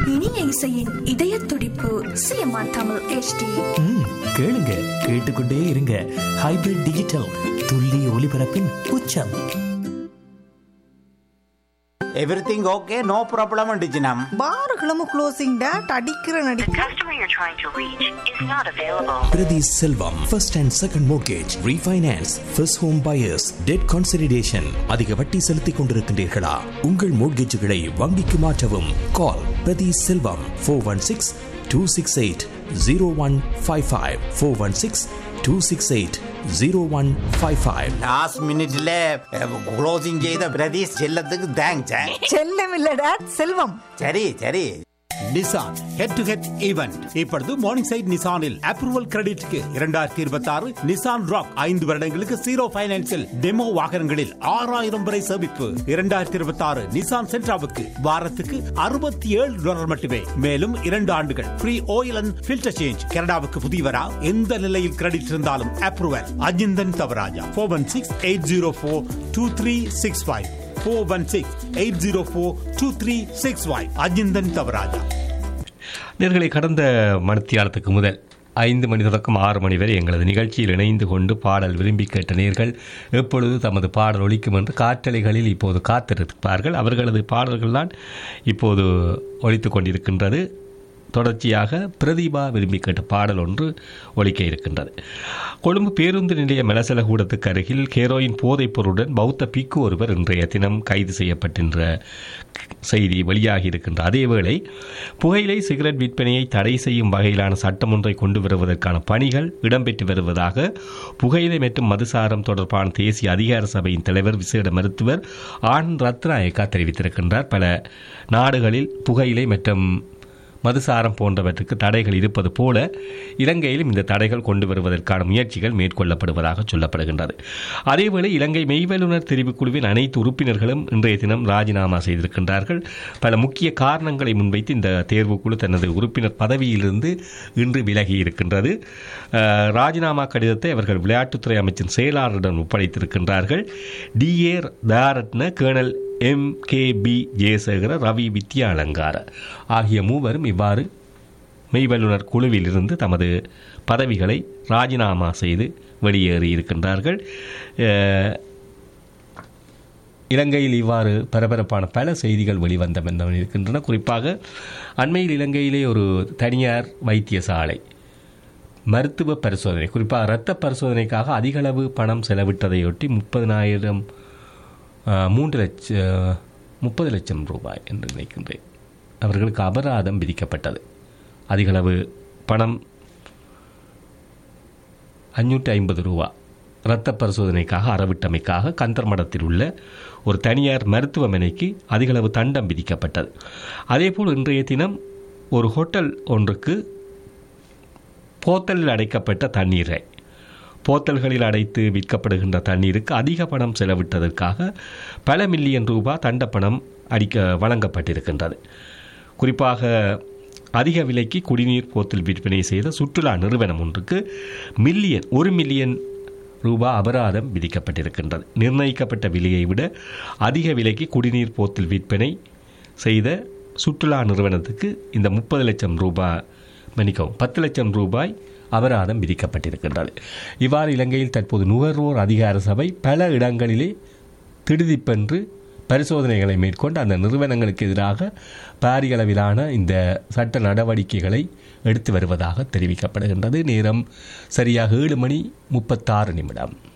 இனிய இசையின் இதய துடிப்பு சிஎம்ஆர் தமிழ் HD ம், கேளுங்க கேட்டுக்கொண்டே இருங்க ஹைபிரிட் டிஜிட்டல் துல்லிய ஒலிபரப்பின் உச்சம் எவ்ரிதிங் ஓகே நோ ப்ராப்ளம் டிஜினம் பாருகளும் க்ளோசிங் டேட் அடிக்கிற நடி The customer you're trying to reach is not available. Prathi Selvam first and second mortgage refinance first home buyers debt consideration அதிக வட்டி செலுத்திக் கொண்டிருக்கின்றீர்களா உங்கள் மோர்கேஜுகளை வங்கிக்கு மாற்றவும் call Prathi Selvam four one six two six eight zero one five five four one six two six eight zero one five five last மினிட்ல closing செய்த பிரதீஷ் செல்லத்துக்கு thanks செல்லம் இல்ல டேட் செல்வம் சரி சரி Nissan head to head event இப்பொழுது மார்னிங் சைட் நிசானில் approval கிரெடிட்க்கு இரண்டாயிரத்தி இருபத்தி ஆறு நிசான் ராக் ஐந்து வருடங்களுக்கு ஜீரோ பைனான்சில் டெமோ வாகனங்களில் ஆறாயிரம் வரை சேமிப்பு இரண்டாயிரத்தி இருபத்தி ஆறு நிசான் சென்ட்ராவுக்கு வாரத்துக்கு அறுபத்தி ஏழு டாலர் மட்டுமே மேலும் இரண்டு ஆண்டுகள் free oil and filter change கனடாவுக்கு புதியவரா எந்த நிலையில் கிரெடிட் இருந்தாலும் approval Ajinthan Thavarajah four one six eight zero four two three six five four one six eight zero four two three six five Ajinthan Thavarajah நேர்களை கடந்த மணித்தியாலத்துக்கு முதல் ஐந்து மணி தொடக்கம் ஆறு மணி வரை எங்களது நிகழ்ச்சியில் இணைந்து கொண்டு பாடல் விரும்பி கேட்ட நேர்கள் எப்பொழுது தமது பாடல் ஒலிக்கும் என்று காற்றலைகளில் இப்போது காத்திருப்பார்கள் அவர்களது பாடல்கள் தான் இப்போது ஒலித்து கொண்டிருக்கின்றது தொடர்ச்சியாக பிரதீபா விரும்பி கேட்ட பாடல் ஒன்று ஒலிக்க இருக்கின்றது கொழும்பு பேருந்து நிலைய மெலசலகூடத்துக்கு அருகில் ஹேரோயின் போதைப் பொருளுடன் பௌத்த பிக்கு ஒருவர் இன்றைய தினம் கைது செய்யப்பட்டின்ற செய்தி வெளியாகி இருக்கின்ற அதேவேளை புகையிலை சிகரெட் விற்பனையை தடை செய்யும் வகையிலான சட்டம் ஒன்றை கொண்டு வருவதற்கான பணிகள் இடம்பெற்று வருவதாக புகையிலை மற்றும் மதுசாரம் தொடர்பான தேசிய அதிகார சபையின் தலைவர் விசேட மருத்துவர் ஆனந்த் ரத்நாயக்கா தெரிவித்திருக்கின்றார் பல நாடுகளில் புகையிலை மற்றும் மதுசாரம் போன்றவற்றுக்கு தடைகள் இருப்பது போல இலங்கையிலும் இந்த தடைகள் கொண்டு வருவதற்கான முயற்சிகள் மேற்கொள்ளப்படுவதாக சொல்லப்படுகின்றது அதேவேளை இலங்கை மெய்வல்லுநர் தெரிவுக்குழுவின் அனைத்து உறுப்பினர்களும் இன்றைய தினம் ராஜினாமா செய்திருக்கின்றார்கள் பல முக்கிய காரணங்களை முன்வைத்து இந்த தேர்வுக்குழு தனது உறுப்பினர் பதவியிலிருந்து இன்று விலகி இருக்கின்றது அஹ், ராஜினாமா கடிதத்தை அவர்கள் விளையாட்டுத்துறை அமைச்சின் செயலாளரிடம் ஒப்படைத்திருக்கின்றார்கள் டிஏ தாரட்ன colonel M K B Jayasekara Ravi Vidya Alankara ஆகிய மூவரும் இவ்வாறு மெய்வல்லுநர் குழுவிலிருந்து தமது பதவிகளை ராஜினாமா செய்து வெளியேறி இருக்கின்றார்கள் அஹ், இலங்கையில் இவ்வாறு பரபரப்பான பல செய்திகள் வெளிவந்த வண்ணம் இருக்கின்றன குறிப்பாக அண்மையில் இலங்கையிலே ஒரு தனியார் வைத்தியசாலை மருத்துவ பரிசோதனை குறிப்பாக இரத்த பரிசோதனைக்காக அதிகளவு பணம் செலவிட்டதையொட்டி முப்பதினாயிரம் ஆஹ், மூன்று லட்ச முப்பது லட்சம் ரூபாய் என்று நினைக்கின்றேன் அவர்களுக்கு அபராதம் விதிக்கப்பட்டது அதிகளவு பணம் அஞ்சூற்றி ஐம்பது ரூபா இரத்த பரிசோதனைக்காக அறவிட்டமைக்காக கந்தர்மடத்தில் உள்ள ஒரு தனியார் மருத்துவமனைக்கு அதிகளவு தண்டம் விதிக்கப்பட்டது அதேபோல் இன்றைய தினம் ஒரு ஹோட்டல் ஒன்றுக்கு போத்தலில் அடைக்கப்பட்ட தண்ணீரை போத்தல்களில் அடைத்து விற்கப்படுகின்ற தண்ணீருக்கு அதிக பணம் செலவிட்டதற்காக பல மில்லியன் ரூபாய் தண்டப்பணம் அடிக்க வழங்கப்பட்டிருக்கின்றது குறிப்பாக அதிக விலைக்கு குடிநீர் போத்தல் விற்பனை செய்த சுற்றுலா நிறுவனம் ஒன்றுக்கு மில்லியன் ஒரு மில்லியன் ரூபாய் அபராதம் விதிக்கப்பட்டிருக்கின்றது நிர்ணயிக்கப்பட்ட விலையை விட அதிக விலைக்கு குடிநீர் போத்தல் விற்பனை செய்த சுற்றுலா நிறுவனத்துக்கு இந்த முப்பது லட்சம் ரூபாய் மன்னிக்கவும் பத்து லட்சம் ரூபாய் அபராதம் விதிக்கப்பட்டிருக்கின்றது இவ்வாறு இலங்கையில் தற்போது நுகர்வோர் அதிகார சபை பல இடங்களிலே திடுதிப்பென்று பரிசோதனைகளை மேற்கொண்டு அந்த நிறுவனங்களுக்கு எதிராக பாரிய அளவிலான இந்த சட்ட நடவடிக்கைகளை எடுத்து வருவதாக தெரிவிக்கப்படுகின்றது நேரம் சரியாக ஏழு மணி முப்பத்தாறு நிமிடம்